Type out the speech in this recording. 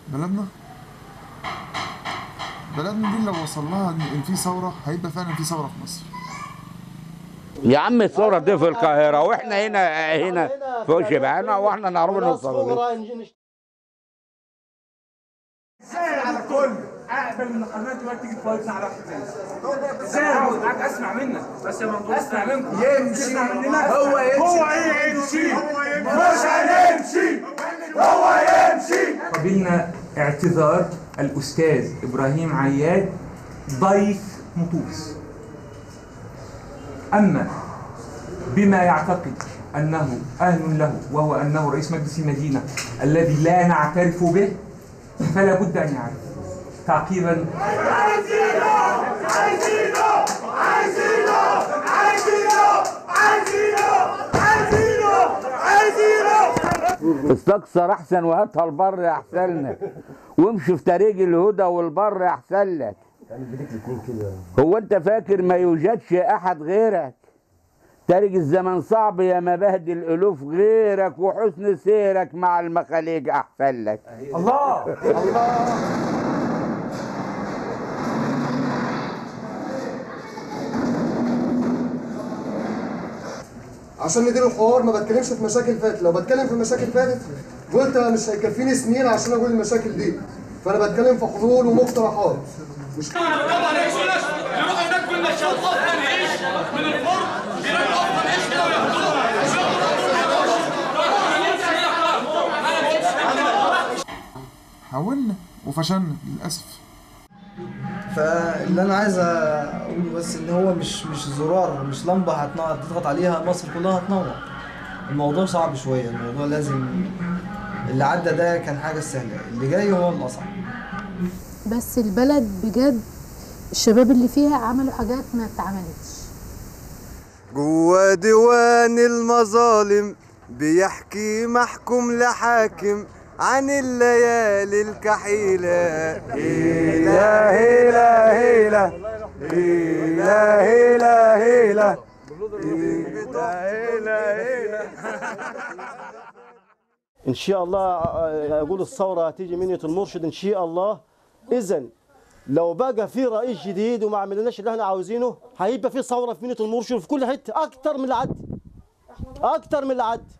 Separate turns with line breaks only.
بلدنا بلدنا دي لو وصل لها ان إن في ثوره هيبقى فعلا في ثوره في مصر
يا عم الثوره دي في القاهره واحنا هنا هنا في وش بعنا واحنا نعرف نوصل
على الكل اقبل من القناه دلوقتي تيجي تفايتنا على واحد تاني ازاي اقعد معاك اسمع منك بس يا مندوب اسمع منكم
يمشي
تسمع مننا
هو يمشي
هو ايه يمشي
مش هنمشي هو يمشي
قبلنا اعتذار الاستاذ ابراهيم عياد ضيف مطوس اما بما يعتقد انه اهل له وهو انه رئيس مجلس المدينه الذي لا نعترف به فلا بد ان يعرف تعقيبا
عايزينه عايزينه عايزينه عايزينه عايزينه عايزينه عايزينه
استكثر احسن وهاتها البر احسن لك وامشي في طريق الهدى والبر احسن لك هو انت فاكر ما يوجدش احد غيرك طريق الزمن صعب يا مبهدل الالوف غيرك وحسن سيرك مع المخاليق احسن لك
الله
عشان ندير الحوار ما بتكلمش في مشاكل فاتت لو بتكلم في مشاكل فاتت قلت أنا مش هيكفيني سنين عشان اقول المشاكل دي فانا بتكلم في حلول ومقترحات مش
طبعا يروحوا هناك في النشاط افضل عيش من الفرن بيلاقوا افضل عيش كده وياخدوها
حاولنا وفشلنا للاسف
فاللي انا عايز اقوله بس ان هو مش مش زرار مش لمبه هتنور هتضغط عليها مصر كلها هتنور الموضوع صعب شويه الموضوع لازم اللي عدى ده كان حاجه سهله اللي جاي هو الاصعب
بس البلد بجد الشباب اللي فيها عملوا حاجات ما اتعملتش
جوا ديوان المظالم بيحكي محكوم لحاكم عن الليالي الكحيلة هيلا هيلا هيلا هيلا هيلا هيلا هيلا هيلا
ان شاء الله اقول الثوره هتيجي منية المرشد ان شاء الله اذا لو بقى في رئيس جديد وما عملناش اللي احنا عاوزينه هيبقى في ثوره في منية المرشد في كل حته اكتر من اللي عدى اكتر من اللي عدى